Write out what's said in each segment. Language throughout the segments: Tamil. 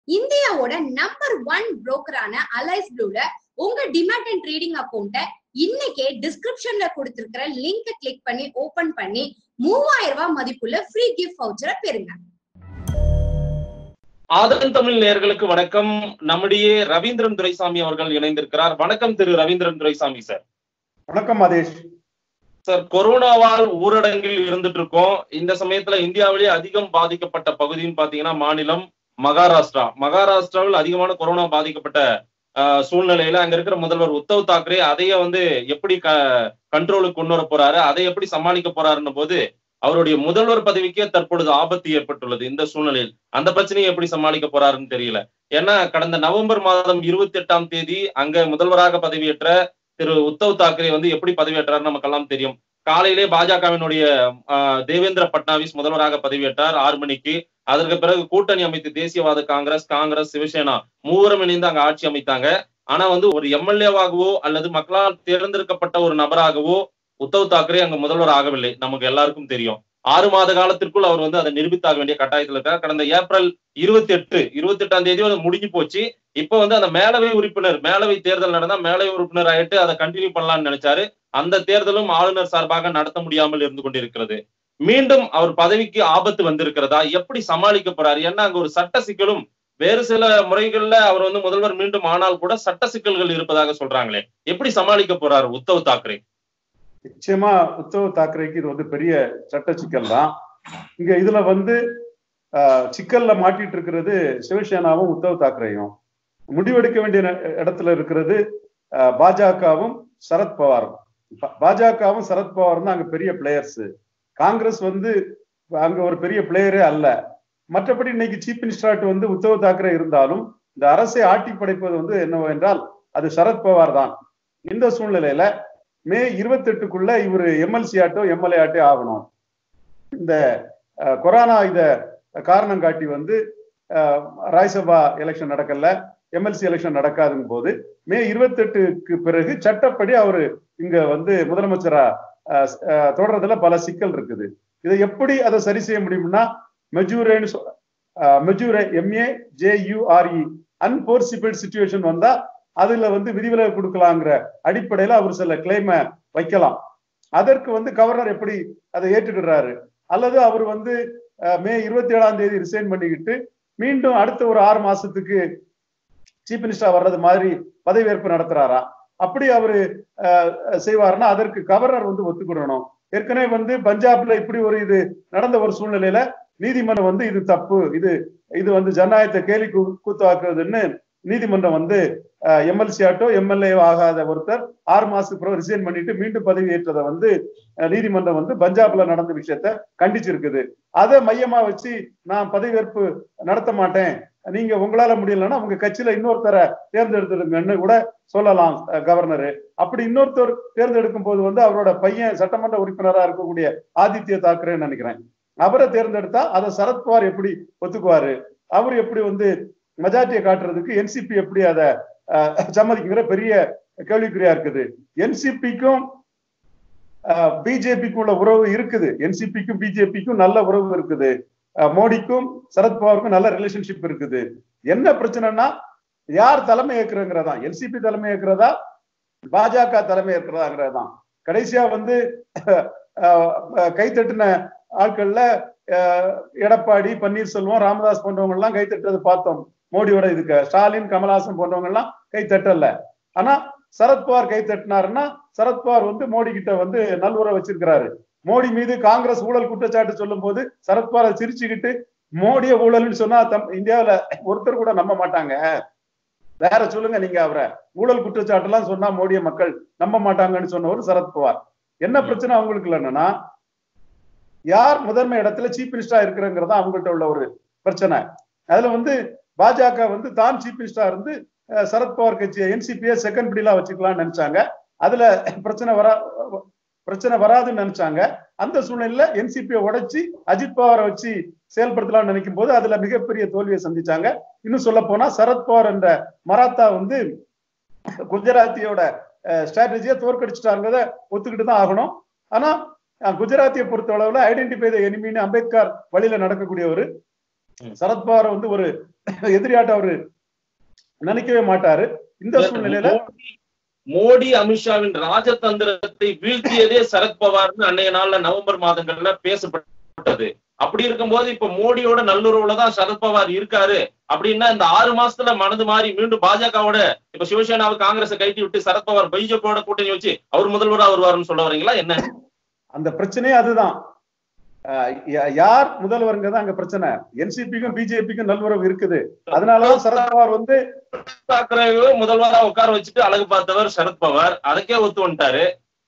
இந்தியாவோட நம்பர் ஒன் புரோக்கரான அலைஸ் ப்ளூல உங்க டிமேட் அண்ட் ட்ரேடிங் அக்கௌண்ட்டை இன்னைக்கே டிஸ்கிரிப்ஷன்ல கொடுத்திருக்கிற லிங்கை கிளிக் பண்ணி ஓபன் பண்ணி மூவாயிரம் ரூபாய் மதிப்புள்ள ஃப்ரீ கிஃப்ட் வவுச்சரை பெறுங்க ஆதரன் தமிழ் நேயர்களுக்கு வணக்கம் நம்முடைய ரவீந்திரன் துரைசாமி அவர்கள் இணைந்திருக்கிறார் வணக்கம் திரு ரவீந்திரன் துரைசாமி சார் வணக்கம் மதேஷ் சார் கொரோனாவால் ஊரடங்கில் இருந்துட்டு இருக்கோம் இந்த சமயத்துல இந்தியாவிலேயே அதிகம் பாதிக்கப்பட்ட பகுதின்னு பாத்தீங்கன்னா மாநிலம் மகாராஷ்டிரா மகாராஷ்டிராவில் அதிகமான கொரோனா பாதிக்கப்பட்ட ஆஹ், சூழ்நிலையில அங்க இருக்கிற முதல்வர் உத்தவ் தாக்கரே அதையே வந்து எப்படி க கண்ட்ரோலுக்கு கொண்டு வர போறாரு அதை எப்படி சமாளிக்க போறாருன்னும் போது அவருடைய முதல்வர் பதவிக்கே தற்பொழுது ஆபத்து ஏற்பட்டுள்ளது இந்த சூழ்நிலையில் அந்த பிரச்சனையை எப்படி சமாளிக்க போறாருன்னு தெரியல ஏன்னா கடந்த நவம்பர் மாதம் இருபத்தி எட்டாம் தேதி அங்க முதல்வராக பதவியேற்ற திரு உத்தவ் தாக்கரே வந்து எப்படி பதவியேற்றார் நமக்கெல்லாம் தெரியும் காலையிலே பாஜகவினுடைய ஆஹ், தேவேந்திர பட்னாவிஸ் முதல்வராக பதவியேற்றார் ஆறு மணிக்கு அதற்கு பிறகு கூட்டணி அமைத்து தேசியவாத காங்கிரஸ் காங்கிரஸ் சிவசேனா மூவரும் இணைந்து அங்க ஆட்சி அமைத்தாங்க ஆனா வந்து ஒரு எம்எல்ஏவாகவோ அல்லது மக்களால் தேர்ந்தெடுக்கப்பட்ட ஒரு நபராகவோ உத்தவ் தாக்கரே அங்க முதல்வர் ஆகவில்லை நமக்கு எல்லாருக்கும் தெரியும் ஆறு மாத காலத்திற்குள் அவர் வந்து அதை நிரூபித்தாக வேண்டிய கட்டாயத்தில் இருக்கார் கடந்த ஏப்ரல் இருபத்தி எட்டு இருபத்தி எட்டாம் தேதி அது முடிஞ்சு போச்சு இப்ப வந்து அந்த மேலவை உறுப்பினர் மேலவை தேர்தல் நடந்தா மேலவை உறுப்பினர் ஆயிட்டு அதை கண்டினியூ பண்ணலாம்னு நினைச்சாரு அந்த தேர்தலும் ஆளுநர் சார்பாக நடத்த முடியாமல் இருந்து கொண்டிருக்கிறது மீண்டும் அவர் பதவிக்கு ஆபத்து வந்திருக்கிறதா எப்படி சமாளிக்க போறாரு ஏன்னா அங்க ஒரு சட்ட சிக்கலும் வேறு சில முறைகள்ல அவர் வந்து முதல்வர் மீண்டும் ஆனால் கூட சட்ட சிக்கல்கள் இருப்பதாக சொல்றாங்களே எப்படி சமாளிக்க போறாரு உத்தவ் தாக்கரே நிச்சயமா உத்தவ் தாக்கரேக்கு இது வந்து பெரிய சட்ட சிக்கல் தான் இங்க இதுல வந்து ஆஹ், சிக்கல்ல மாட்டிட்டு இருக்கிறது சிவசேனாவும் உத்தவ் தாக்கரேயும் முடிவெடுக்க வேண்டிய ந- இடத்துல இருக்கிறது ஆஹ், பாஜகவும் சரத்பவாரும் பா- பாஜகவும் சரத்பவாரும் தான் அங்க பெரிய பிளேயர்ஸ் காங்கிரஸ் வந்து அங்க ஒரு பெரிய பிளேயரே அல்ல மற்றபடி இன்னைக்கு சீஃப் மினிஸ்டராட்டு வந்து உத்தவ் தாக்கரே இருந்தாலும் இந்த அரசை ஆட்டி படைப்பது வந்து என்னவென்றால் அது சரத்பவார் தான் இந்த சூழ்நிலையில மே இருபத்தெட்டுக்குள்ள இவர் எம்எல்சி ஆட்டோ எம்எல்ஏ ஆட்டோ ஆகணும் இந்த அஹ், கொரோனா இத காரணம் காட்டி வந்து அஹ், ராஜ்யசபா எலெக்ஷன் நடக்கல எம்எல்சி எலெக்ஷன் நடக்காதுங்க போது மே இருபத்தெட்டுக்கு பிறகு சட்டப்படி அவரு இங்க வந்து முதலமைச்சரா அஹ், அஹ், தொடர்றதுல பல சிக்கல் இருக்குது இதை எப்படி அதை சரி செய்ய முடியும்னா மெஜூரேன்னு மெஜூரே எம்ஏ ஜேயூஆர்இ அன்போர்சிபிள் சுச்சுவேஷன் வந்தா அதுல வந்து விதிவிலக்கு கொடுக்கலாங்கிற அடிப்படையில அவர் சில கிளைம வைக்கலாம் அதற்கு வந்து கவர்னர் எப்படி அதை ஏற்றுக்கிறாரு அல்லது அவர் வந்து அஹ், மே இருபத்தி ஏழாம் தேதி ரிசைன் பண்ணிக்கிட்டு மீண்டும் அடுத்த ஒரு ஆறு மாசத்துக்கு சீஃப் மினிஸ்டர் வர்றது மாதிரி பதவியேற்பு நடத்துறாரா அப்படி அவரு அஹ், செய்வாருன்னா அதற்கு கவர்னர் வந்து ஒத்துக்கிடணும் ஏற்கனவே வந்து பஞ்சாப்ல இப்படி ஒரு இது நடந்த ஒரு சூழ்நிலையில நீதிமன்றம் வந்து இது தப்பு இது இது வந்து ஜனநாயகத்தை கேலி கூ- கூத்தாக்குறதுன்னு நீதிமன்றம் வந்து எம்எல்சி ஆட்டோ எம்எல்ஏ ஆகாத ஒருத்தர் ஆறு மாசத்துக்கு பிறகு ரிசைன் பண்ணிட்டு மீண்டும் பதவி ஏற்றதை வந்து அஹ், நீதிமன்றம் வந்து பஞ்சாப்ல நடந்த விஷயத்த கண்டிச்சிருக்குது அதை மையமா வச்சு நான் பதவியேற்பு நடத்த மாட்டேன் நீங்க உங்களால முடியலன்னா உங்க கட்சியில இன்னொருத்தரை தேர்ந்தெடுத்துருங்கன்னு கூட சொல்லலாம் அஹ், கவர்னரு அப்படி இன்னொருத்தர் தேர்ந்தெடுக்கும் போது வந்து அவரோட பையன் சட்டமன்ற உறுப்பினரா இருக்கக்கூடிய ஆதித்ய தாக்கரேன்னு நினைக்கிறேன் அவரை தேர்ந்தெடுத்தா அதை சரத்பவார் எப்படி ஒத்துக்குவாரு அவர் எப்படி வந்து மெஜாரிட்டியை காட்டுறதுக்கு என்சிபி எப்படி அதை அஹ், சம்மதிக்குங்கிற பெரிய கேள்விக்குறியா இருக்குது என்சிபிக்கும் பிஜேபிக்கும் உள்ள உறவு இருக்குது என்சிபிக்கும் பிஜேபிக்கும் நல்ல உறவு இருக்குது அஹ், மோடிக்கும் சரத்பவாருக்கும் நல்ல ரிலேஷன்ஷிப் இருக்குது என்ன பிரச்சனைனா யார் தலைமை ஏற்கிறங்கிறதா என்சிபி தலைமை ஏற்கிறதா பாஜக தலைமை ஏற்கிறதாங்கிறது தான் கடைசியா வந்து அஹ், அஹ், கைத்தட்டின ஆட்கள்ல அஹ், எடப்பாடி பன்னீர்செல்வம் ராமதாஸ் போன்றவங்க எல்லாம் கைத்தட்டுறது பார்த்தோம் மோடியோட இதுக்கு ஸ்டாலின் கமல்ஹாசன் போன்றவங்க எல்லாம் கை தட்டல ஆனா சரத்பவார் கை தட்டினாருன்னா சரத்பவார் வந்து மோடி கிட்ட வந்து நல்லுறவு வச்சிருக்கிறாரு மோடி மீது காங்கிரஸ் ஊழல் குற்றச்சாட்டு சொல்லும் போது சரத்பவார் அதை சிரிச்சுக்கிட்டு மோடிய ஊழல்னு சொன்னா தம் இந்தியாவுல ஒருத்தர் கூட நம்ப மாட்டாங்க வேற சொல்லுங்க நீங்க அவரை ஊழல் குற்றச்சாட்டு எல்லாம் சொன்னா மோடிய மக்கள் நம்ப மாட்டாங்கன்னு சொன்னவர் சரத்பவார் என்ன பிரச்சனை அவங்களுக்கு இல்லைன்னா யார் முதன்மை இடத்துல சீஃப் மினிஸ்டரா இருக்கிறங்கிறதா அவங்கள்ட்ட உள்ள ஒரு பிரச்சனை அதுல வந்து பாஜக வந்து தான் சீஃப் மினிஸ்டரா இருந்து அஹ், சரத்பவார் கட்சியை என்சிபியை செகண்ட் பிடிலா வச்சுக்கலாம்னு நினைச்சாங்க அதுல பிரச்சனை வரா பிரச்சனை வராதுன்னு நினைச்சாங்க அந்த சூழ்நிலையில என்சிபியை உடைச்சு அஜித் பவாரை வச்சு செயல்படுத்தலாம்னு நினைக்கும் போது அதுல மிகப்பெரிய தோல்வியை சந்திச்சாங்க இன்னும் சொல்ல போனா சரத்பவார் என்ற மராத்தா வந்து குஜராத்தியோட ஸ்ட்ராட்டஜியை தோற்கடிச்சிட்டாங்கிறத ஒத்துக்கிட்டு தான் ஆகணும் ஆனா அஹ், குஜராத்தியை பொறுத்த அளவுல ஐடென்டிஃபை த எனிமின்னு அம்பேத்கர் வழியில நடக்கக்கூடியவர் ம். சரத்பவார் வந்து ஒரு எதிரியாட்ட அவரு நினைக்கவே மாட்டாரு இந்த சூழ்நிலையில மோடி- மோடி அமித்ஷாவின் ராஜதந்திரத்தை வீழ்த்தியதே சரத்பவார்னு அன்னைய நாள்ல நவம்பர் மாதங்கள்ல பேசப்பட்டது அப்படி இருக்கும்போது இப்ப மோடியோட நல்லுறவுல தான் சரத்பவார் இருக்காரு அப்படின்னா இந்த ஆறு மாசத்துல மனது மாறி மீண்டும் பாஜகவோட இப்ப சிவசேனாவை காங்கிரஸை கைட்டி விட்டு சரத்பவார் பிஜேபியோட கூட்டணி வச்சு அவர் முதல்வரா வருவாருன்னு சொல்ல வரீங்களா என்ன அந்த பிரச்சனையே அதுதான் அஹ் யா- யார் முதல்வருங்கிறது அங்க பிரச்சனை என்சிபிக்கும் பிஜேபிக்கும் நல்லுறவு இருக்குது அதனாலதான் சரத்பவார் வந்து தாக்கரேவை முதல்வரா உட்கார வச்சுட்டு அழகு பார்த்தவர் சரத்பவார் அதுக்கே ஒத்து வந்துட்டாரு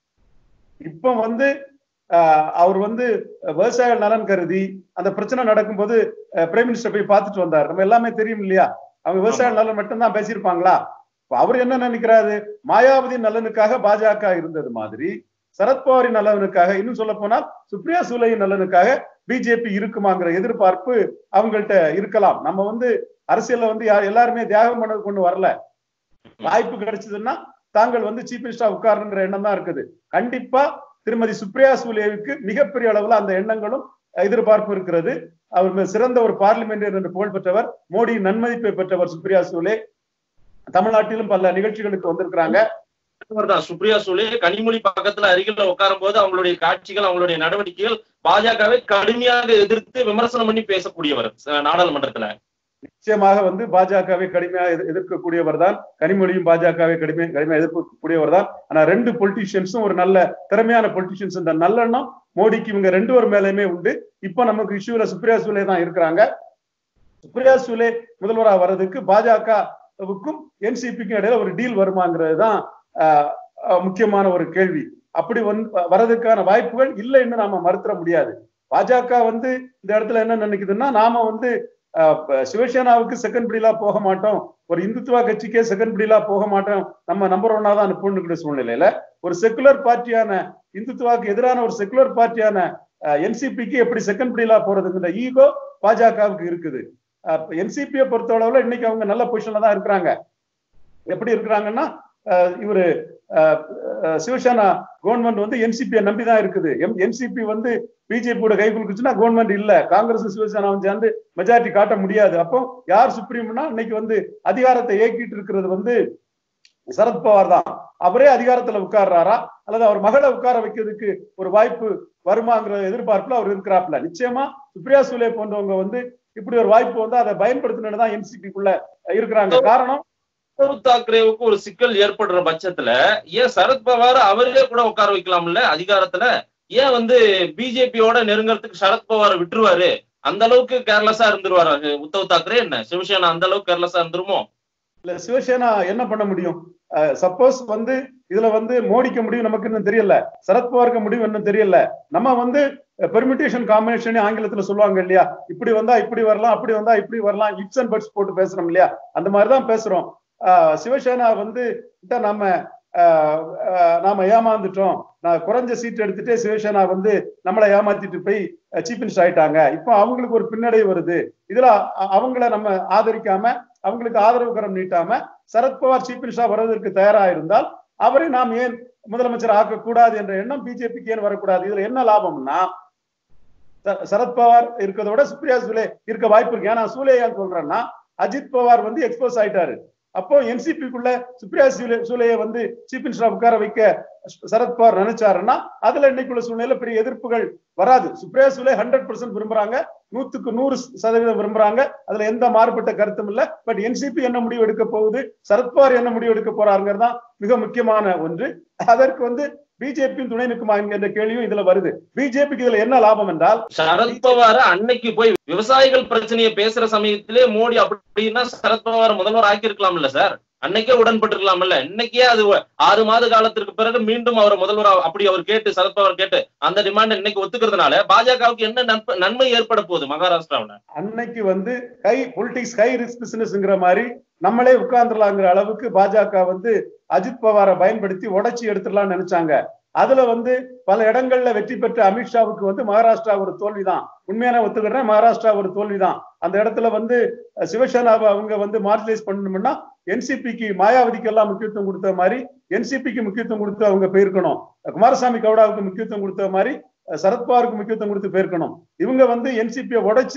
இப்ப வந்து அஹ், அவர் வந்து விவசாய நலன் கருதி அந்த பிரச்சனை நடக்கும்போது பிரைம் மினிஸ்டர் போய் பார்த்துட்டு வந்தார் நம்ம எல்லாமே தெரியும் இல்லையா அவங்க விவசாய நலன் மட்டும்தான் பேசியிருப்பாங்களா இப்ப அவர் என்ன நினைக்கிறாரு மாயாவதி நலனுக்காக பாஜக இருந்தது மாதிரி சரத்பவாரின் நலனுக்காக இன்னும் சொல்ல போனால் சுப்ரியா சூலையின் நலனுக்காக பிஜேபி இருக்குமாங்கிற எதிர்பார்ப்பு அவங்கள்ட்ட இருக்கலாம் நம்ம வந்து அரசியல்ல வந்து யார் எல்லாருமே தியாகம் பண்ணது கொண்டு வரல வாய்ப்பு கிடைச்சதுன்னா தாங்கள் வந்து சீஃப் மினிஸ்டர் உட்காருன்ற எண்ணம் தான் இருக்குது கண்டிப்பா திருமதி சுப்ரியா சூலேவுக்கு மிகப்பெரிய அளவுல அந்த எண்ணங்களும் எதிர்பார்ப்பு இருக்கிறது அவர் மிக சிறந்த ஒரு பார்லிமெண்டர் என்று புகழ் பெற்றவர் மோடி நன்மதிப்பை பெற்றவர் சுப்ரியா சூலே தமிழ்நாட்டிலும் பல நிகழ்ச்சிகளுக்கு வந்திருக்கிறாங்க தான் சுப்ரியா சூலே கனிமொழி பக்கத்துல அருகில உட்காரும் போது அவங்களுடைய காட்சிகள் அவங்களுடைய நடவடிக்கைகள் பாஜகவை கடுமையாக எதிர்த்து விமர்சனம் பண்ணி பேசக்கூடியவர் அஹ், நாடாளுமன்றத்துல நிச்சயமாக வந்து பாஜகவை கடுமையாக எதிர்- எதிர்க்கக்கூடியவர் தான் கனிமொழியும் பாஜகவை கடுமை கடுமையாக எதிர்க்கக்கூடியவர் தான் ஆனா ரெண்டு பொலிட்டீஷியன்ஸும் ஒரு நல்ல திறமையான பொலிட்டீஷியன்ஸ் இந்த நல்லெண்ணம் மோடிக்கு இவங்க ரெண்டு ஒரு மேலேயுமே உண்டு இப்ப நமக்கு இஷ்யூல சுப்ரியா சூலே தான் இருக்கிறாங்க சுப்ரியா சூலே முதல்வராக வர்றதுக்கு பாஜகவுக்கும் என்சிபிக்கும் இடையில ஒரு டீல் வருமாங்கிறது தான் ஆஹ், ஆஹ், முக்கியமான ஒரு கேள்வி அப்படி வந்து வரதுக்கான வாய்ப்புகள் இல்லைன்னு நாம மறுத்துற முடியாது பாஜக வந்து இந்த இடத்துல என்ன நினைக்குதுன்னா நாம வந்து ஆஹ், ப- சிவசேனாவுக்கு செகண்ட் பிடிலா போக மாட்டோம் ஒரு இந்துத்துவா கட்சிக்கே செகண்ட் பிடிலா போக மாட்டோம் நம்ம நம்பர் ஒன்னா தான் அனுப்பணுங்கிற சூழ்நிலையில ஒரு செக்குலர் பார்ட்டியான இந்துத்துவாக்கு எதிரான ஒரு செக்குலர் பார்ட்டியான என்சிபிக்கு எப்படி செகண்ட் பிடிலா போறதுங்கிற ஈகோ பாஜகவுக்கு இருக்குது என்சிபியை பொறுத்தளவுல இன்னைக்கு அவங்க நல்ல பொசிஷன்ல தான் இருக்கிறாங்க எப்படி இருக்கிறாங்கன்னா அஹ், இவரு அஹ், அஹ், சிவசேனா கவர்மெண்ட் வந்து என்சிபியை நம்பி தான் இருக்குது என்சிபி வந்து பிஜேபியோட கை குலுக்குச்சுன்னா கவர்மெண்ட் இல்ல காங்கிரஸ் சிவசேனாவும் சேர்ந்து மெஜாரிட்டி காட்ட முடியாது அப்போ யார் சுப்ரீம்னா இன்னைக்கு வந்து அதிகாரத்தை ஏக்கிட்டு இருக்கிறது வந்து சரத்பவார் தான் அவரே அதிகாரத்துல உட்கார்றாரா அல்லது அவர் மகளை உட்கார வைக்கிறதுக்கு ஒரு வாய்ப்பு வருமாங்கிற எதிர்பார்ப்புல அவர் இருக்கிறாப்ல நிச்சயமா சுப்ரியா சூலே போன்றவங்க வந்து இப்படி ஒரு வாய்ப்பு வந்து அதை பயன்படுத்தினு தான் என்சிபிக்குள்ள இருக்கிறாங்க காரணம் உத்தவ் தாக்கரேவுக்கு ஒரு சிக்கல் ஏற்படுற பட்சத்துல ஏன் சரத்பவார் அவரே கூட உட்கார வைக்கலாம்ல அதிகாரத்துல ஏன் வந்து பிஜேபியோட நெருங்கறதுக்கு சரத்பவாரை விட்டுருவாரு அந்த அளவுக்கு கேர்லெஸ்ஸா இருந்துருவாரு உத்தவ் தாக்கரே என்ன சிவசேனா அந்த அளவுக்கு கேர்லெஸ்ஸா இருந்துருமோ இல்ல சிவசேனா என்ன பண்ண முடியும் சப்போஸ் வந்து இதுல வந்து மோடிக்க முடியும் நமக்கு இன்னும் தெரியல சரத்பவாருக்கு முடியும் இன்னும் தெரியல நம்ம வந்து பெர்மிட்டேஷன் காம்பினேஷன் ஆங்கிலத்துல சொல்லுவாங்க இல்லையா இப்படி வந்தா இப்படி வரலாம் அப்படி வந்தா இப்படி வரலாம் இப்ஸ் அண்ட் பட்ஸ் போட்டு பேசுறோம் இல்லையா அந்த மாதிரிதான் பேசுறோம் ஆஹ் சிவசேனா வந்து கிட்ட நாம ஆஹ் ஆஹ் நாம ஏமாந்துட்டோம் நான் குறைஞ்ச சீட் எடுத்துட்டு சிவசேனா வந்து நம்மளை ஏமாத்திட்டு போய் சீஃப் மினிஸ்டர் ஆயிட்டாங்க இப்போ அவங்களுக்கு ஒரு பின்னடைவு வருது இதுல அ- அவங்கள நம்ம ஆதரிக்காம அவங்களுக்கு ஆதரவு கரம் நீட்டாம சரத்பவார் சீஃப் மினிஸ்டர் வர்றதற்கு தயாரா இருந்தால் அவரை நாம் ஏன் முதலமைச்சர் ஆக்கக்கூடாது என்ற எண்ணம் பிஜேபிக்கு ஏன் வரக்கூடாது இதுல என்ன லாபம்னா ச- சரத்பவார் இருக்கிறத விட சுப்ரியா சூலே இருக்க வாய்ப்பு இருக்கு ஏன்னா சூலே ஏன் சொல்றேன்னா அஜித் பவார் வந்து எக்ஸ்போஸ் ஆயிட்டாரு அப்போ என்சிபிக்குள்ள சுப்ரியா சூலே சூலையை வந்து சீஃப் மினிஸ்டர் உட்கார வைக்க சரத்பவார் நினைச்சாருன்னா அதுல இன்னைக்குள்ள சூழ்நிலையில பெரிய எதிர்ப்புகள் வராது சுப்ரியா சூலே ஹண்ட்ரட் பர்சன்ட் விரும்புறாங்க நூத்துக்கு நூறு சதவீதம் விரும்புறாங்க அதுல எந்த மாறுபட்ட கருத்தும் இல்ல பட் என்சிபி என்ன முடிவு எடுக்க போகுது சரத்பவார் என்ன முடிவு எடுக்க போறாருங்கிறது தான் மிக முக்கியமான ஒன்று அதற்கு வந்து பிஜேபியும் துணை நிற்குமா என்கிற கேள்வியும் இதுல வருது பிஜேபிக்கு இதுல என்ன லாபம் என்றால் சரத்பவார அன்னைக்கு போய் விவசாயிகள் பிரச்சனையை பேசுற சமயத்திலே மோடி அப்படின்னா சரத்பவார முதல்வர் ஆக்கியிருக்கலாம்ல சார் அன்னைக்கே உடன்பட்டிருக்கலாம்ல இன்னைக்கே அது ஆறு மாத காலத்திற்கு பிறகு மீண்டும் அவர் முதல்வர் அப்படி அவர் கேட்டு சரத்பவார் கேட்டு அந்த டிமாண்ட் இன்னைக்கு ஒத்துக்கிறதுனால பாஜகவுக்கு என்ன நன்மை- நன்மை ஏற்பட போகுது மகாராஷ்டிராவுல அன்னைக்கு வந்து ஹை பொலிட்டிக்ஸ் ஹை ரிஸ்க் பிசினஸ்ங்கிற மாதிரி நம்மளே உட்கார்ந்துடலாங்கிற அளவுக்கு பாஜக வந்து அஜித் பவாரை பயன்படுத்தி உடைச்சி எடுத்துடலாம்னு நினைச்சாங்க அதுல வந்து பல இடங்கள்ல வெற்றி பெற்ற அமித்ஷாவுக்கு வந்து மகாராஷ்டிரா ஒரு தோல்விதான் உண்மையான ஒத்துக்கிறேன் மகாராஷ்டிரா ஒரு தோல்விதான் அந்த இடத்துல வந்து அஹ், சிவசேனாவை அவங்க வந்து மார்ஜினைஸ் பண்ணணும்னா என்சிபிக்கு மாயாவதிக்கு எல்லாம் முக்கியத்துவம் கொடுத்த மாதிரி என்சிபிக்கு முக்கியத்துவம் கொடுத்து அவங்க போயிருக்கணும் குமாரசாமி கவுடாவுக்கு முக்கியத்துவம் கொடுத்த மாதிரி அஹ், சரத்பவாருக்கு முக்கியத்துவம் கொடுத்து போயிருக்கணும் இவங்க வந்து என்சிபியை உடைச்சி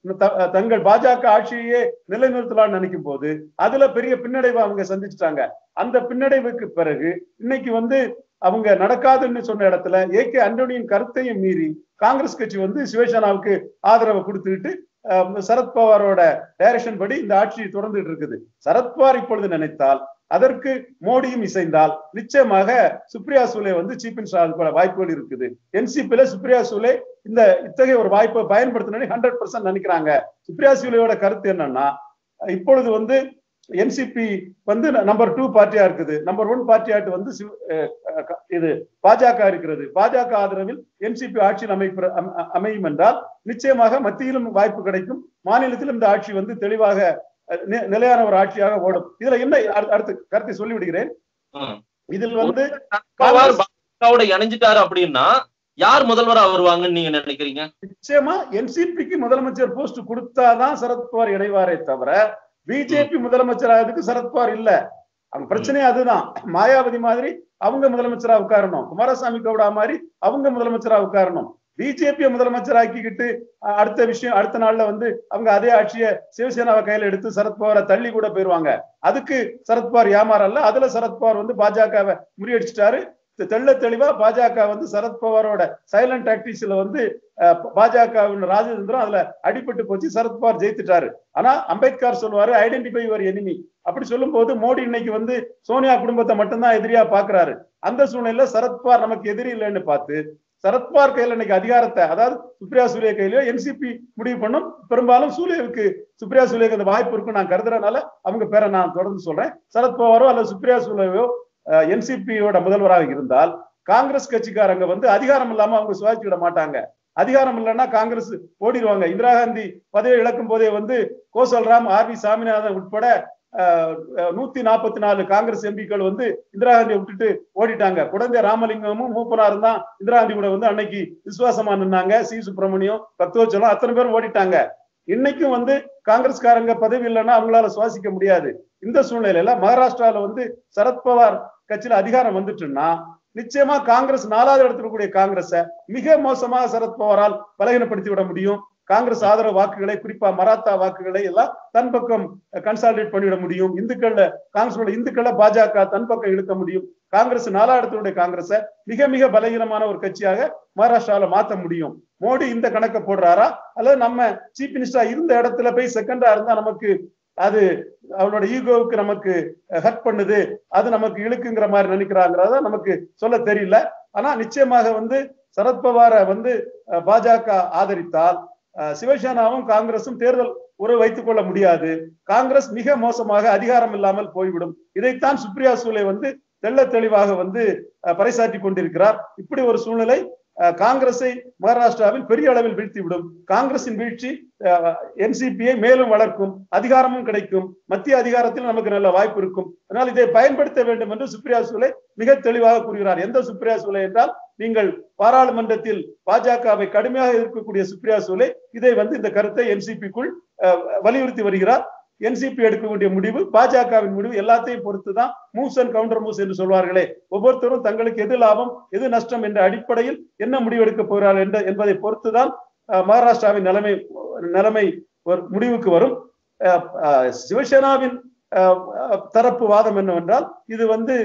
த- தங்கள் பாஜக ஆட்சியையே நிலைநிறுத்தலாம்னு நினைக்கும் போது அதுல பெரிய பின்னடைவை அவங்க சந்திச்சிட்டாங்க அந்த பின்னடைவுக்கு பிறகு இன்னைக்கு வந்து அவங்க நடக்காதுன்னு சொன்ன இடத்துல ஏ கே அண்டோனியின் கருத்தையும் மீறி காங்கிரஸ் கட்சி வந்து சிவசேனாவுக்கு ஆதரவை கொடுத்துக்கிட்டு அஹ், சரத்பவாரோட டைரக்ஷன் படி இந்த ஆட்சி தொடர்ந்துட்டு இருக்குது சரத்பவார் இப்பொழுது நினைத்தால் அதற்கு மோடியும் இசைந்தால் நிச்சயமாக சுப்ரியா சூலே வந்து சீஃப் மினிஸ்டர் வாய்ப்புகள் இருக்குது என்சிபில சுப்ரியா சூலே இந்த இத்தகைய ஒரு வாய்ப்பை பயன்படுத்தணும்னு ஹண்ட்ரட் பர்சன்ட் நினைக்கிறாங்க சுப்ரியா சூலேயோட கருத்து என்னன்னா இப்பொழுது வந்து என்சிபி வந்து நம்பர் டூ பார்ட்டியா இருக்குது நம்பர் ஒன் பார்ட்டியாட்டு வந்து சிவ- அஹ் அஹ் இது பாஜக இருக்கிறது பாஜக ஆதரவில் என்சிபி ஆட்சியில் அமைப்பு அம- அமையும் என்றால் நிச்சயமாக மத்தியிலும் வாய்ப்பு கிடைக்கும் மாநிலத்திலும் இந்த ஆட்சி வந்து தெளிவாக அஹ், நி- நிலையான ஒரு ஆட்சியாக ஓடும் இதுல என்ன அடு- அடுத்து கருத்தை சொல்லி விடுகிறேன் ம். இதில் வந்து பவார் பாஜகவோட இணைஞ்சிட்டாரு அப்படின்னா யார் முதல்வரா வருவாங்கன்னு நீங்க நினைக்கிறீங்க நிச்சயமா என்சிபிக்கு முதலமைச்சர் போஸ்ட் கொடுத்தாதான் சரத்பவார் இணைவாரே தவிர பிஜேபி முதலமைச்சராகிறதுக்கு சரத்பவார் இல்ல அவங்க பிரச்சனையே அதுதான் மாயாவதி மாதிரி அவங்க முதலமைச்சரா உட்காரணும் குமாரசாமி கவுடா மாதிரி அவங்க முதலமைச்சரா உட்காரணும் பிஜேபியை முதலமைச்சர் ஆக்கிக்கிட்டு அஹ், அடுத்த விஷயம் அடுத்த நாள்ல வந்து அவங்க அதே ஆட்சியை சிவசேனாவை கையில எடுத்து சரத்பவாரை தள்ளி கூட போயிருவாங்க அதுக்கு சரத்பவார் ஏமாறல்ல அதுல சரத்பவார் வந்து பாஜகவை முறியடிச்சிட்டாரு தெ- தெள்ள தெளிவா பாஜக வந்து சரத்பவாரோட சைலண்ட் டாக்டிக்ஸ்ல வந்து அஹ், பாஜகவின் ராஜதந்திரம் அதுல அடிபட்டு போச்சு சரத்பவார் ஜெயித்துட்டாரு ஆனா அம்பேத்கர் சொல்லுவாரு ஐடென்டிஃபை யுவர் எனிமி அப்படி சொல்லும்போது மோடி இன்னைக்கு வந்து சோனியா குடும்பத்தை மட்டும்தான் எதிரியா பாக்குறாரு அந்த சூழ்நிலையில சரத்பவார் நமக்கு எதிரி இல்லைன்னு பார்த்து சரத்பவார் கையில இன்னைக்கு அதிகாரத்தை அதாவது சுப்ரியா சூரிய கையிலயோ என்சிபி முடிவு பண்ணும் பெரும்பாலும் சூரியவுக்கு சுப்ரியா சூரியக்கு அந்த வாய்ப்பு இருக்கும் நான் கருதுறதுனால அவங்க பேரை நான் தொடர்ந்து சொல்றேன் சரத்பவாரோ அல்லது சுப்ரியா சூரியவோ என்சிபியோட முதல்வராக இருந்தால் காங்கிரஸ் கட்சிக்காரங்க வந்து அதிகாரம் இல்லாம அவங்க சுவாச்சி விட மாட்டாங்க அதிகாரம் இல்லைன்னா காங்கிரஸ் ஓடிடுவாங்க இந்திரா காந்தி பதவி இழக்கும் போதே வந்து கோசல்ராம் ஆர் வி சாமிநாதன் உட்பட அஹ், அஹ், நூத்தி நாற்பத்தி நாலு காங்கிரஸ் எம்பிக்கள் வந்து இந்திரா காந்தியை விட்டுட்டு ஓடிட்டாங்க குழந்தை ராமலிங்கமும் மூப்பனாரும் தான் இந்திரா காந்தி கூட வந்து அன்னைக்கு விசுவாசமா நின்னாங்க சி சுப்பிரமணியம் பக்தோச்சலம் அத்தனை பேரும் ஓடிட்டாங்க இன்னைக்கும் வந்து காங்கிரஸ்காரங்க பதவி இல்லைன்னா அவங்களால சுவாசிக்க முடியாது இந்த சூழ்நிலையில மகாராஷ்டிரால வந்து சரத்பவார் கட்சியில அதிகாரம் வந்துட்டுன்னா நிச்சயமா காங்கிரஸ் நாலாவது இடத்துல இருக்கக்கூடிய காங்கிரஸ மிக மோசமாக சரத்பவாரால் பலகீனப்படுத்தி விட முடியும் காங்கிரஸ் ஆதரவு வாக்குகளை குறிப்பா மராத்தா வாக்குகளை எல்லாம் தன் பக்கம் கன்சாலிடேட் பண்ணிவிட முடியும் இந்துக்கள்ல காங்கிரஸோட இந்துக்களை பாஜக தன் பக்கம் இழுக்க முடியும் காங்கிரஸ் நாலாயிரத்தினுடைய காங்கிரஸ மிக மிக பலகீனமான ஒரு கட்சியாக மகாராஷ்டிரால மாத்த முடியும் மோடி இந்த கணக்கை போடுறாரா அல்லது நம்ம சீஃப் மினிஸ்டரா இருந்த இடத்துல போய் செகண்டா இருந்தா நமக்கு அது அவனோட ஈகோவுக்கு நமக்கு ஹர்ட் பண்ணுது அது நமக்கு இழுக்குங்கிற மாதிரி நினைக்கிறாங்கிறத நமக்கு சொல்ல தெரியல ஆனா நிச்சயமாக வந்து சரத்பவாரை வந்து அஹ், பாஜக ஆதரித்தால் அஹ், சிவசேனாவும் காங்கிரசும் தேர்தல் உறவு வைத்துக் கொள்ள முடியாது காங்கிரஸ் மிக மோசமாக அதிகாரம் இல்லாமல் போய்விடும் இதைத்தான் சுப்ரியா சூலே வந்து தெள்ள தெளிவாக வந்து அஹ், பறைசாற்றி கொண்டிருக்கிறார் இப்படி ஒரு சூழ்நிலை அஹ், காங்கிரஸை மகாராஷ்டிராவில் பெரிய அளவில் வீழ்த்திவிடும் காங்கிரசின் வீழ்ச்சி என்சிபியை மேலும் வளர்க்கும் அதிகாரமும் கிடைக்கும் மத்திய அதிகாரத்தில் நமக்கு நல்ல வாய்ப்பு இருக்கும் அதனால் இதை பயன்படுத்த வேண்டும் என்று சுப்ரியா சூலே மிக தெளிவாக கூறுகிறார் எந்த சுப்ரியா சூலே என்றால் நீங்கள் பாராளுமன்றத்தில் பாஜகவை கடுமையாக இருக்கக்கூடிய சுப்ரியா சூலே இதை வந்து இந்த கருத்தை என்சிபிக்குள் வலியுறுத்தி வருகிறார் என்சிபி எடுக்கக்கூடிய முடிவு பாஜகவின் முடிவு எல்லாத்தையும் பொறுத்துதான் மூவ்ஸ் அண்ட் கவுண்டர் மூவ்ஸ் என்று சொல்வார்களே ஒவ்வொருத்தரும் தங்களுக்கு எது லாபம் எது நஷ்டம் என்ற அடிப்படையில் என்ன முடிவு எடுக்க போகிறார்கள் என்ற என்பதை பொறுத்துதான் அஹ், மகாராஷ்டிராவின் நிலைமை நிலைமை ஒரு முடிவுக்கு வரும் அஹ், அஹ், சிவசேனாவின் அஹ், அஹ், தரப்பு வாதம் என்னவென்றால் இது வந்து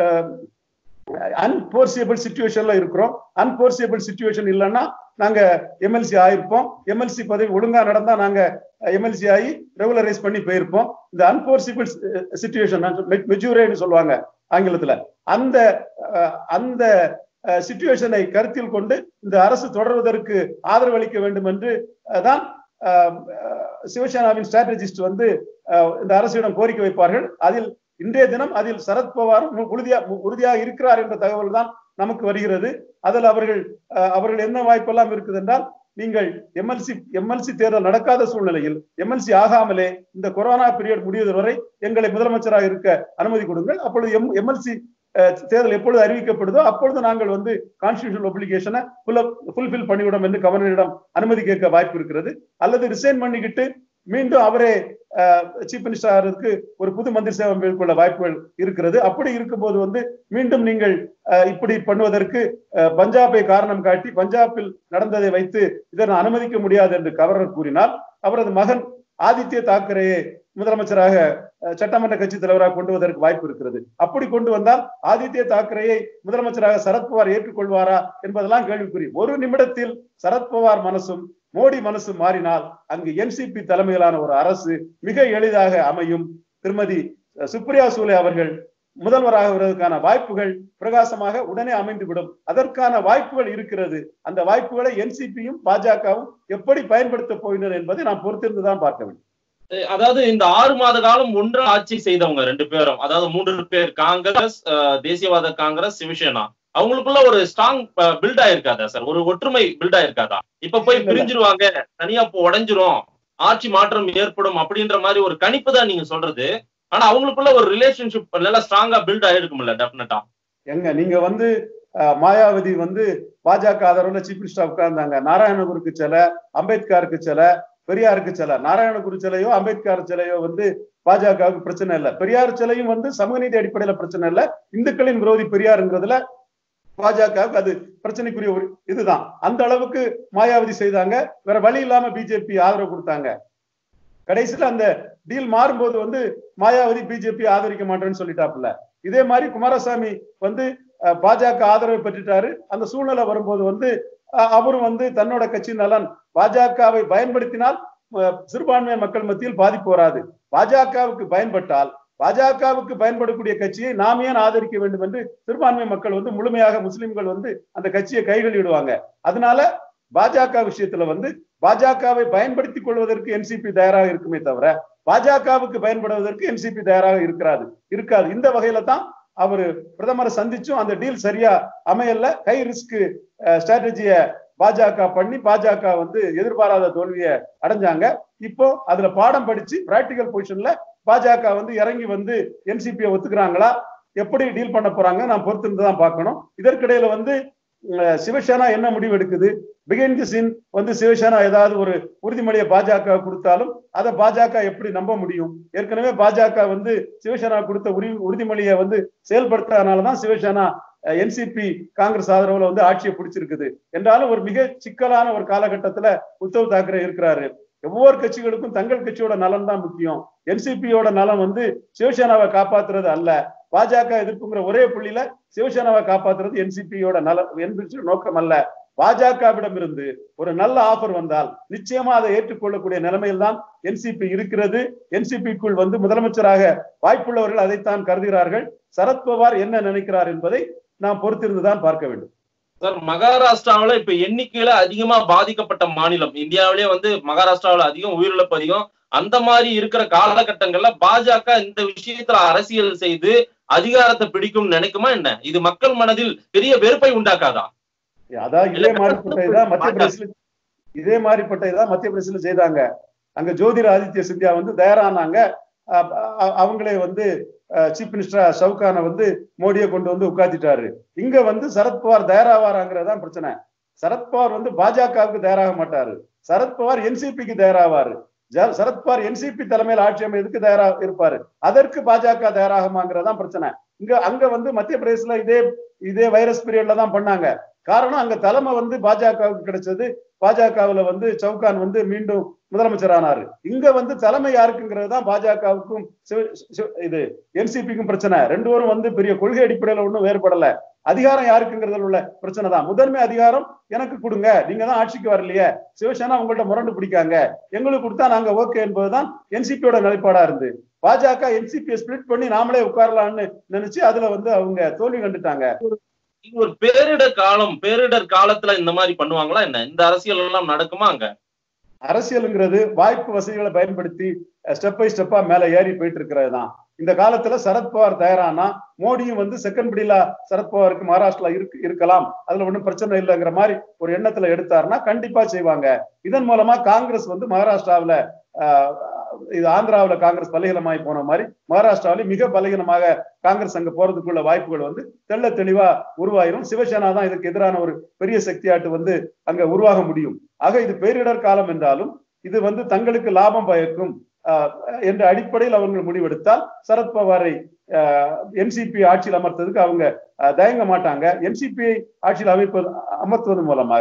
அன்போர்சியபிள் சுச்சுவேஷன்ல இருக்கிறோம் அன்போர்சியபிள் சுச்சுவேஷன் இல்லைன்னா நாங்க எம்எல்சி ஆயிருப்போம் எம்எல்சி பதவி ஒழுங்கா நடந்தா நாங்க எம்எல்சி ஆகி ரெகுலரைஸ் பண்ணி போயிருப்போம் இந்த அன்போர்சிபிள் சுச்சுவேஷன் மெஜூரேன்னு சொல்லுவாங்க ஆங்கிலத்துல அந்த அஹ், அந்த சுச்சுவேஷனை கருத்தில் கொண்டு இந்த அரசு தொடர்வதற்கு ஆதரவு அளிக்க வேண்டும் என்று அஹ், தான் அஹ், அஹ், சிவசேனாவின் ஸ்ட்ராட்டஜிஸ்ட் வந்து அஹ், இந்த அரசிடம் கோரிக்கை வைப்பார்கள் அதில் இன்றைய தினம் அதில் சரத்பவார் மு- உறுதியா மு- உறுதியாக இருக்கிறார் என்ற தகவல் தான் நமக்கு வருகிறது அதில் அவர்கள் அஹ், அவர்கள் என்ன வாய்ப்பெல்லாம் இருக்குது என்றால் நீங்கள் எம்எல்சி எம்எல்சி தேர்தல் நடக்காத சூழ்நிலையில் எம்எல்சி ஆகாமலே இந்த கொரோனா பீரியட் முடிவது வரை எங்களை முதலமைச்சராக இருக்க அனுமதி கொடுங்கள் அப்பொழுது எம் எம்எல்சி தேர்தல் எப்பொழுது அறிவிக்கப்படுதோ அப்பொழுது நாங்கள் வந்து கான்ஸ்டியூஷன் ஒப்ளிகேஷனை ஃபுல்ஃபில் பண்ணிவிடும் என்று கவர்னரிடம் அனுமதி கேட்க வாய்ப்பு இருக்கிறது அல்லது ரிசைன் பண்ணிக்கிட்டு மீண்டும் அவரே சீஃப் மினிஸ்டர் ஆகிறதுக்கு ஒரு புது மந்திரி சேவை மேற்கொள்ள வாய்ப்புகள் இருக்கிறது அப்படி இருக்கும்போது வந்து மீண்டும் நீங்கள் அஹ், இப்படி பண்ணுவதற்கு அஹ், பஞ்சாபை காரணம் காட்டி பஞ்சாபில் நடந்ததை வைத்து இதை நான் அனுமதிக்க முடியாது என்று கவர்னர் கூறினார் அவரது மகன் ஆதித்ய தாக்கரேயை முதலமைச்சராக அஹ், சட்டமன்ற கட்சி தலைவராக கொண்டு வருவதற்கு வாய்ப்பு இருக்கிறது அப்படி கொண்டு வந்தால் ஆதித்ய தாக்கரேயை முதலமைச்சராக சரத்பவார் ஏற்றுக்கொள்வாரா என்பதெல்லாம் கேள்விக்குறி ஒரு நிமிடத்தில் சரத்பவார் மனசும் மோடி மனசு மாறினால் அங்கு என்சிபி தலைமையிலான ஒரு அரசு மிக எளிதாக அமையும் திருமதி அஹ், சுப்ரியா சூலே அவர்கள் முதல்வராக வருவதற்கான வாய்ப்புகள் பிரகாசமாக உடனே அமைந்துவிடும் அதற்கான வாய்ப்புகள் இருக்கிறது அந்த வாய்ப்புகளை என்சிபியும் பாஜகவும் எப்படி பயன்படுத்த போகின்றனர் என்பதை நாம் பொறுத்திருந்துதான் பார்க்க வேண்டும் அதாவது இந்த ஆறு மாத காலம் ஒன்று ஆட்சி செய்தவங்க ரெண்டு பேரும் அதாவது மூன்று பேர் காங்கிரஸ் அஹ், தேசியவாத காங்கிரஸ் சிவசேனா அவங்களுக்குள்ள ஒரு ஸ்ட்ராங் பில்ட் ஆயிருக்காதா சார் ஒரு ஒற்றுமை பில்ட் ஆயிருக்காதா இப்ப போய் இல்ல, இல்ல. பிரிஞ்சிருவாங்க தனியா இப்போ உடைஞ்சிரும் ஆட்சி மாற்றம் ஏற்படும் அப்படின்ற மாதிரி ஒரு கணிப்பு தான் நீங்க சொல்றது ஆனா அவங்களுக்குள்ள ஒரு ரிலேஷன்ஷிப் நல்லா ஸ்ட்ராங்கா பில்ட் ஆயிருக்கும்ல டெஃபினட்டா எங்க நீங்க வந்து அஹ், மாயாவதி வந்து பாஜக ஆதரவுல சீஃப் மினிஸ்டர் உட்கார்ந்தாங்க நாராயணகுருக்கு சில அம்பேத்கருக்கு சில பெரியாருக்கு சில நாராயணகுரு சிலையோ அம்பேத்கர் சிலையோ வந்து பாஜகவுக்கு பிரச்சனை இல்ல பெரியார் சிலையும் வந்து சமூக நீதி அடிப்படையில பிரச்சனை இல்ல இந்துக்களின் விரோதி பெரியாருங்கிறதுல பாஜகவுக்கு அது பிரச்சனைக்குரிய ஒரு இதுதான் அந்த அளவுக்கு மாயாவதி செய்தாங்க வேற வழி இல்லாம பிஜேபி ஆதரவு கொடுத்தாங்க கடைசியில அந்த டீல் மாறும்போது வந்து மாயாவதி பிஜேபி ஆதரிக்க மாட்டேன்னு சொல்லிட்டாப்புல இதே மாதிரி குமாரசாமி வந்து அஹ், பாஜக ஆதரவை பெற்றுட்டாரு அந்த சூழ்நிலை வரும்போது வந்து அஹ், அவரும் வந்து தன்னோட கட்சி நலன் பாஜகவை பயன்படுத்தினால் அஹ், சிறுபான்மை மக்கள் மத்தியில் பாதிப்பு வராது பாஜகவுக்கு பயன்பட்டால் பாஜகவுக்கு பயன்படக்கூடிய கட்சியை நாம் ஏன் ஆதரிக்க வேண்டும் என்று சிறுபான்மை மக்கள் வந்து முழுமையாக முஸ்லிம்கள் வந்து அந்த கட்சியை கைகளிடுவாங்க அதனால பாஜக விஷயத்துல வந்து பாஜகவை பயன்படுத்திக் கொள்வதற்கு என்சிபி தயாராக இருக்குமே தவிர பாஜகவுக்கு பயன்படுவதற்கு என்சிபி தயாராக இருக்கிறாது இருக்காது இந்த வகையில தான் அவரு பிரதமரை சந்திச்சும் அந்த டீல் சரியா அமையல ஹை ரிஸ்க் ஸ்ட்ராட்டஜிய பாஜக பண்ணி பாஜக வந்து எதிர்பாராத தோல்வியை அடைஞ்சாங்க இப்போ அதுல பாடம் படிச்சு பிராக்டிக்கல் பொசிஷன்ல பாஜக வந்து இறங்கி வந்து என்சிபியை ஒத்துக்கிறாங்களா எப்படி டீல் பண்ண போறாங்க நான் பொறுத்திருந்து தான் பார்க்கணும் இதற்கிடையில வந்து அஹ், சிவசேனா என்ன முடிவு எடுக்குது பிகைன் தி சின் வந்து சிவசேனா ஏதாவது ஒரு உறுதிமொழியை பாஜக கொடுத்தாலும் அதை பாஜக எப்படி நம்ப முடியும் ஏற்கனவே பாஜக வந்து சிவசேனா கொடுத்த உரி உறுதிமொழியை வந்து செயல்படுத்தாதனாலதான் சிவசேனா என்சிபி காங்கிரஸ் ஆதரவுல வந்து ஆட்சியை பிடிச்சிருக்குது என்றாலும் ஒரு மிக சிக்கலான ஒரு காலகட்டத்துல உத்தவ் தாக்கரே இருக்கிறாரு ஒவ்வொரு கட்சிகளுக்கும் தங்கள் கட்சியோட நலன் தான் முக்கியம் என்சிபியோட நலம் வந்து சிவசேனாவை காப்பாத்துறது அல்ல பாஜக எதிர்ப்புங்கிற ஒரே புள்ளியில சிவசேனாவை காப்பாத்துறது என்சிபியோட நலம் என்பது நோக்கம் அல்ல பாஜகவிடம் இருந்து ஒரு நல்ல ஆஃபர் வந்தால் நிச்சயமா அதை ஏற்றுக்கொள்ளக்கூடிய நிலைமையில் தான் என்சிபி இருக்கிறது என்சிபிக்குள் வந்து முதலமைச்சராக வாய்ப்புள்ளவர்கள் அதைத்தான் கருதுகிறார்கள் சரத்பவார் என்ன நினைக்கிறார் என்பதை நாம் பொறுத்திருந்துதான் பார்க்க வேண்டும் சார் மகாராஷ்டிராவுல இப்ப எண்ணிக்கையில அதிகமா பாதிக்கப்பட்ட மாநிலம் இந்தியாவிலே வந்து மகாராஷ்டிராவுல அதிகம் உயிரிழப்பு அதிகம் அந்த மாதிரி இருக்கிற காலகட்டங்கள்ல பாஜக இந்த விஷயத்துல அரசியல் செய்து அதிகாரத்தை பிடிக்கும் நினைக்குமா என்ன இது மக்கள் மனதில் பெரிய வெறுப்பை உண்டாக்காதா அதான் இதே மாதிரிப்பட்ட இதான் மத்திய பிரதேசல இதே மாதிரிப்பட்ட இதான் மத்திய பிரதேசல செய்தாங்க அங்க ஜோதிர் ஆதித்ய சிந்தியா வந்து தயாரானாங்க அ- அ- அவங்களே வந்து சீஃப் மினிஸ்டரா ஷவுகானை வந்து மோடியை கொண்டு வந்து உட்காத்திட்டாரு இங்க வந்து சரத்பவார் தயாராவாராங்கிறதான் பிரச்சனை சரத்பவார் வந்து பாஜகவுக்கு தயாராக மாட்டாரு சரத்பவார் என்சிபிக்கு தயாராவாரு ஜ- சரத்பவார் என்சிபி தலைமையில் ஆட்சி அமையதுக்கு தயாரா இருப்பாரு அதற்கு பாஜக தயாராகுமாங்கிறதான் பிரச்சனை இங்க அங்க வந்து மத்திய பிரதேசல இதே இதே வைரஸ் பீரியட்ல தான் பண்ணாங்க காரணம் அங்க தலைமை வந்து பாஜகவுக்கு கிடைச்சது பாஜகவுல வந்து சவுகான் வந்து மீண்டும் முதலமைச்சர் ஆனாரு இங்க வந்து தலைமை யாருக்குங்கிறது தான் பாஜகவுக்கும் சிவ- சிவ- இது என்சிபிக்கும் பிரச்சனை ரெண்டு பேரும் வந்து பெரிய கொள்கை அடிப்படையில ஒன்றும் வேறுபடல அதிகாரம் யாருக்குங்கிறதுல உள்ள பிரச்சனை தான் முதன்மை அதிகாரம் எனக்கு கொடுங்க நீங்க தான் ஆட்சிக்கு வரலையே சிவசேனா உங்கள்ட்ட முரண்டு பிடிக்காங்க எங்களுக்கு கொடுத்தா நாங்க ஓகே என்பதுதான் என்சிபியோட நிலைப்பாடா இருந்து பாஜக என்சிபியை ஸ்பிளிட் பண்ணி நாமளே உட்காரலாம்னு நினைச்சு அதுல வந்து அவங்க தோல்வி கண்டுட்டாங்க இது ஒரு பேரிடர் காலம் பேரிடர் காலத்துல இந்த மாதிரி பண்ணுவாங்களா என்ன இந்த அரசியல் எல்லாம் நடக்குமா அங்க அரசியலுங்கிறது வாய்ப்பு வசதிகளை பயன்படுத்தி ஸ்டெப் பை ஸ்டெப்பா மேல ஏறி போயிட்டு இருக்கிறது தான் இந்த காலத்துல சரத்பவார் தயாரானா மோடியும் வந்து செகண்ட் பிடிலா சரத்பவாருக்கு மகாராஷ்டிரா இருக்கு இருக்கலாம் அதுல ஒண்ணும் பிரச்சனை இல்லைங்கிற மாதிரி ஒரு எண்ணத்துல எடுத்தாருன்னா கண்டிப்பா செய்வாங்க இதன் மூலமா காங்கிரஸ் வந்து மகாராஷ்டிராவுல ஆஹ், இது ஆந்திராவுல காங்கிரஸ் பலகீனமாகி போன மாதிரி மகாராஷ்டிராவில மிக பலகீனமாக காங்கிரஸ் அங்க போறதுக்குள்ள வாய்ப்புகள் வந்து தெள்ள தெளிவா உருவாயிரும் சிவசேனா தான் இதுக்கு எதிரான ஒரு பெரிய சக்தியாட்டு வந்து அங்க உருவாக முடியும் ஆக இது பேரிடர் காலம் என்றாலும் இது வந்து தங்களுக்கு லாபம் பயக்கும் ஆஹ், என்ற அடிப்படையில் அவர்கள் முடிவெடுத்தால் சரத்பவாரை என்சிபி ஆட்சியில் அமர்த்ததுக்கு அவங்க ஆஹ், தயங்க மாட்டாங்க என்சிபியை ஆட்சியில் அமைப்பது அமர்த்துவது மூலமாக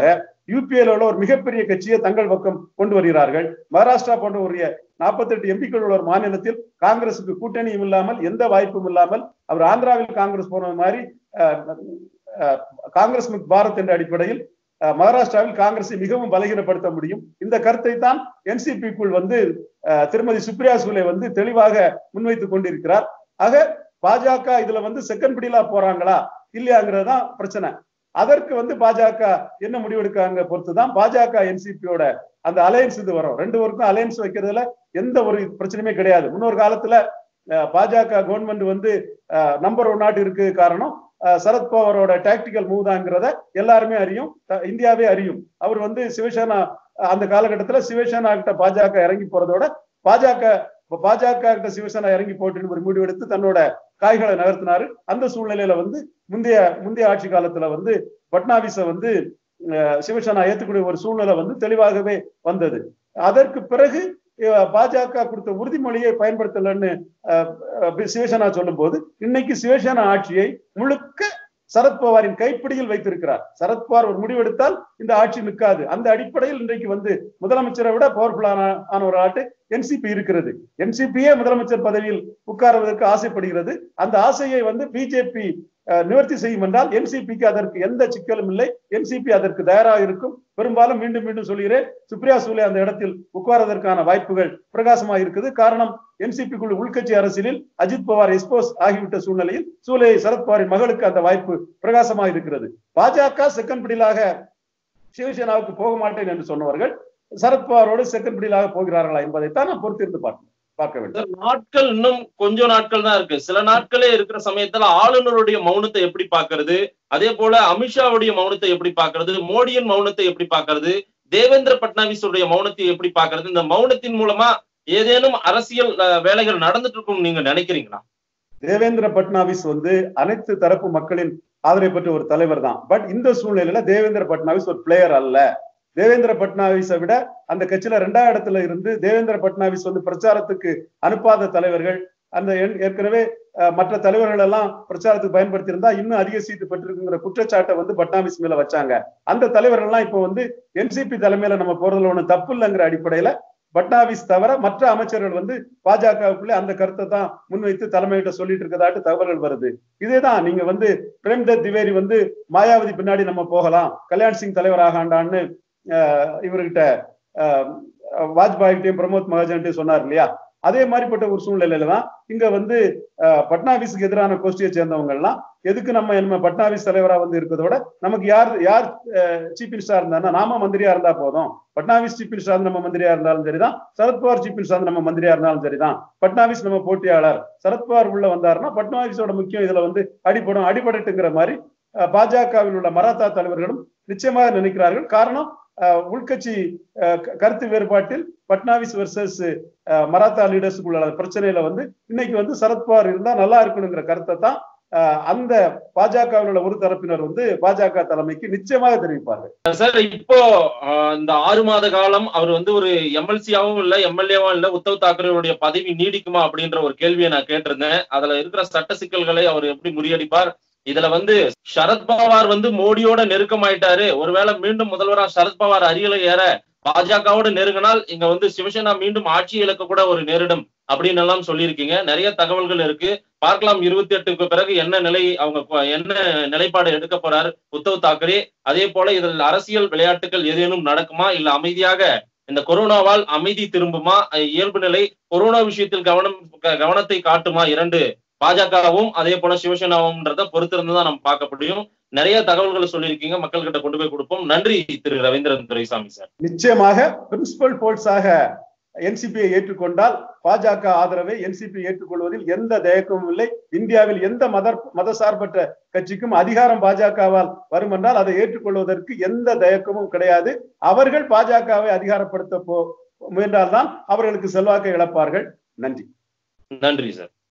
யூபிஏல உள்ள ஒரு மிகப்பெரிய கட்சியை தங்கள் பக்கம் கொண்டு வருகிறார்கள் மகாராஷ்டிரா போன்ற ஒரு நாற்பத்தெட்டு எம்பிக்கள் உள்ள ஒரு மாநிலத்தில் காங்கிரசுக்கு கூட்டணியும் இல்லாமல் எந்த வாய்ப்பும் இல்லாமல் அவர் ஆந்திராவில் காங்கிரஸ் போன மாதிரி அஹ், அஹ், காங்கிரஸ் முக் பாரத் என்ற அடிப்படையில் அஹ், மகாராஷ்டிராவில் காங்கிரஸை மிகவும் பலகீனப்படுத்த முடியும் இந்த கருத்தை தான் என்சிபிக்குள் வந்து அஹ், திருமதி சுப்ரியா சூலே வந்து தெளிவாக முன்வைத்துக் கொண்டிருக்கிறார் ஆக பாஜக இதுல வந்து செகண்ட் பிடிலா போறாங்களா இல்லையாங்கிறது தான் பிரச்சனை அதற்கு வந்து பாஜக என்ன முடிவெடுக்காங்க பொறுத்து தான் பாஜக என்சிபியோட அந்த அலையன்ஸ் இது வரும் ரெண்டு பேருக்கும் அலையன்ஸ் வைக்கிறதுல எந்த ஒரு பிரச்சனையுமே கிடையாது முன்னொரு காலத்துல அஹ், பாஜக கவர்மெண்ட் வந்து நம்பர் ஒன் நாட்டு இருக்கு காரணம் அஹ், சரத்பவாரோட டாக்டிக்கல் மூவ் தாங்கிறத எல்லாருமே அறியும் த- இந்தியாவே அறியும் அவர் வந்து சிவசேனா அஹ், அந்த காலகட்டத்துல சிவசேனா கிட்ட பாஜக இறங்கி போறதோட பாஜக இப்ப பாஜக கிட்ட சிவசேனா இறங்கி போட்டுன்னு ஒரு முடிவு எடுத்து தன்னோட காய்களை நகர்த்தினாரு அந்த சூழ்நிலையில வந்து முந்தைய முந்தைய ஆட்சி காலத்துல வந்து பட்னாவிஸ வந்து அஹ், சிவசேனா ஏத்துக்கூடிய ஒரு சூழ்நிலை வந்து தெளிவாகவே வந்தது அதற்கு பிறகு அஹ், பாஜக கொடுத்த உறுதிமொழியை பயன்படுத்தலன்னு அஹ், அஹ், சிவசேனா சொல்லும் போது இன்னைக்கு சிவசேனா ஆட்சியை முழுக்க சரத்பவாரின் கைப்பிடியில் வைத்திருக்கிறார் சரத்பவார் ஒரு முடிவெடுத்தால் இந்த ஆட்சி நிற்காது அந்த அடிப்படையில் இன்றைக்கு வந்து முதலமைச்சரை விட பவர்ஃபுல்லான ஆன ஒரு ஆட்டு என்சிபி இருக்கிறது என்சிபியே முதலமைச்சர் பதவியில் உட்காருவதற்கு ஆசைப்படுகிறது அந்த ஆசையை வந்து பிஜேபி நிவர்த்தி செய்யும் என்றால் என்சிபிக்கு அதற்கு எந்த சிக்கலும் இல்லை என்சிபி அதற்கு தயாராக இருக்கும் பெரும்பாலும் மீண்டும் மீண்டும் சொல்கிறேன் சுப்ரியா சூலே அந்த இடத்தில் உட்கார்வதற்கான வாய்ப்புகள் பிரகாசமாக இருக்குது காரணம் என்சிபிக்குள் உள்கட்சி அரசியலில் அஜித் பவார் எஸ்போஸ் ஆகிவிட்ட சூழ்நிலையில் சூலே சரத்பவாரின் மகளுக்கு அந்த வாய்ப்பு பிரகாசமாக இருக்கிறது பாஜக செகண்ட் பிடிலாக சிவசேனாவுக்கு போக மாட்டேன் என்று சொன்னவர்கள் சரத்பவாரோடு செகண்ட் பிடிலாக போகிறார்களா என்பதைத்தான் நான் பொறுத்திருந்து பார்க்க பார்க்க வேண்டும் சார், நாட்கள் இன்னும் கொஞ்சம் நாட்கள் தான் இருக்கு சில நாட்களே இருக்கிற சமயத்துல ஆளுநருடைய மௌனத்தை எப்படி பாக்குறது அதே போல அமித்ஷாவுடைய மௌனத்தை எப்படி பாக்குறது மோடியின் மௌனத்தை எப்படி பாக்குறது தேவேந்திர பட்னாவிஸுடைய மௌனத்தை எப்படி பாக்குறது இந்த மௌனத்தின் மூலமா ஏதேனும் அரசியல் அஹ், வேலைகள் நடந்துட்டு இருக்கும் நீங்க நினைக்கிறீங்களா தேவேந்திர பட்னாவிஸ் வந்து அனைத்து தரப்பு மக்களின் ஆதரவை பெற்ற ஒரு தலைவர் தான் பட் இந்த சூழ்நிலையில தேவேந்திர பட்னாவிஸ் ஒரு பிளேயர் அல்ல தேவேந்திர பட்னாவிஸை விட அந்த கட்சியில ரெண்டாவது இடத்துல இருந்து தேவேந்திர பட்னாவிஸ் வந்து பிரச்சாரத்துக்கு அனுப்பாத தலைவர்கள் அந்த ஏ- ஏற்கனவே அஹ், மற்ற தலைவர்கள் எல்லாம் பிரச்சாரத்துக்கு பயன்படுத்தி இருந்தா இன்னும் அதிக சீட்டு பெற்றிருக்குங்கிற குற்றச்சாட்டை வந்து பட்னாவிஸ் மேல வச்சாங்க அந்த தலைவர்கள் எல்லாம் இப்போ வந்து என்சிபி தலைமையில நம்ம போறதுல ஒண்ணு தப்பு இல்லைங்கிற அடிப்படையில பட்னாவிஸ் தவிர மற்ற அமைச்சர்கள் வந்து பாஜகவுக்குள்ளே அந்த கருத்தை தான் முன்வைத்து தலைமையிட்ட சொல்லிட்டு இருக்கதாட்டு தகவல்கள் வருது இதேதான் நீங்க வந்து பிரேம்தத் திவேரி வந்து மாயாவதி பின்னாடி நம்ம போகலாம் கல்யாண் சிங் தலைவராக ஆண்டான்னு அஹ், இவர்கிட்ட அஹ், வாஜ்பாய்கிட்டையும் பிரமோத் மகாஜன்ட்டையும் சொன்னார் இல்லையா அதே மாதிரிப்பட்ட ஒரு சூழ்நிலையில தான் இங்க வந்து அஹ், பட்னாவிஸுக்கு எதிரான கோஷ்டியை சேர்ந்தவங்க எல்லாம் எதுக்கு நம்ம நம்ம பட்னாவிஸ் தலைவரா வந்து இருக்கிறதோட நமக்கு யார் யார் சீஃப் மினிஸ்டரா இருந்தாருன்னா நாம மந்திரியா இருந்தா போதும் பட்னாவிஸ் சீஃப் மினிஸ்டர் நம்ம மந்திரியா இருந்தாலும் சரிதான் சரத்பவார் சீஃப் மினிஸ்டர் நம்ம மந்திரியா இருந்தாலும் சரிதான் பட்னாவிஸ் நம்ம போட்டியாளர் சரத்பவார் உள்ள வந்தாருன்னா பட்னாவிஸோட முக்கியம் இதுல வந்து அடிபடும் அடிபடட்டுங்கிற மாதிரி அஹ், பாஜகவில் உள்ள மராத்தா தலைவர்களும் நிச்சயமாக நினைக்கிறார்கள் காரணம் அஹ், உள்கட்சி அஹ், க- கருத்து வேறுபாட்டில் பட்னாவிஸ் வெர்சஸ் மராத்தா லீடர்ஸுக்குள்ள பிரச்சனையில வந்து இன்னைக்கு வந்து சரத்பவார் இருந்தா நல்லா இருக்கணுங்கிற கருத்தை தான் அஹ், அந்த பாஜகவில் உள்ள ஒரு தரப்பினர் வந்து பாஜக தலைமைக்கு நிச்சயமாக தெரிவிப்பார்கள் சார் இப்போ அஹ், இந்த ஆறு மாத காலம் அவர் வந்து ஒரு எம்எல்சியாவும் இல்ல எம்எல்ஏவும் இல்ல உத்தவ் தாக்கரேவுடைய பதவி நீடிக்குமா அப்படின்ற ஒரு கேள்வியை நான் கேட்டிருந்தேன் அதுல இருக்கிற சட்ட சிக்கல்களை அவர் எப்படி முறியடிப்பார் இதுல வந்து சரத்பவார் வந்து மோடியோட நெருக்கமாயிட்டாரு ஒருவேளை மீண்டும் முதல்வரா சரத்பவார் அருகில ஏற பாஜகவோட நெருங்கினால் இங்க வந்து சிவசேனா மீண்டும் ஆட்சி இழக்க கூட ஒரு நேரிடும் அப்படின்னு எல்லாம் சொல்லியிருக்கீங்க நிறைய தகவல்கள் இருக்கு பார்க்கலாம் இருபத்தி எட்டுக்கு பிறகு என்ன நிலை அவங்க கொ- என்ன நிலைப்பாடு எடுக்க போறாரு உத்தவ் தாக்கரே அதே போல இதில் அரசியல் விளையாட்டுகள் ஏதேனும் நடக்குமா இல்ல அமைதியாக இந்த கொரோனாவால் அமைதி திரும்புமா அஹ் இயல்பு நிலை கொரோனா விஷயத்தில் கவனம் க- கவனத்தை காட்டுமா இரண்டு பாஜகவும் அதே போல சிவசேனாவும்ன்றத பொறுத்திருந்து தான் நம்ம பார்க்க முடியும் நிறைய தகவல்களை சொல்லியிருக்கீங்க மக்கள்கிட்ட கொண்டு போய் கொடுப்போம் நன்றி திரு ரவீந்திரன் துரைசாமி சார் நிச்சயமாக பிரின்சிபல் போல்ஸாக என்சிபியை ஏற்றுக்கொண்டால் பாஜக ஆதரவை என்சிபி ஏற்றுக்கொள்வதில் எந்த தயக்கமும் இல்லை இந்தியாவில் எந்த மத மதசார்பற்ற கட்சிக்கும் அதிகாரம் பாஜகவால் வரும் என்றால் அதை ஏற்றுக்கொள்வதற்கு எந்த தயக்கமும் கிடையாது அவர்கள் பாஜகவை அதிகாரப்படுத்த போ முயன்றால்தான் அவர்களுக்கு செல்வாக்கை இழப்பார்கள் நன்றி நன்றி சார்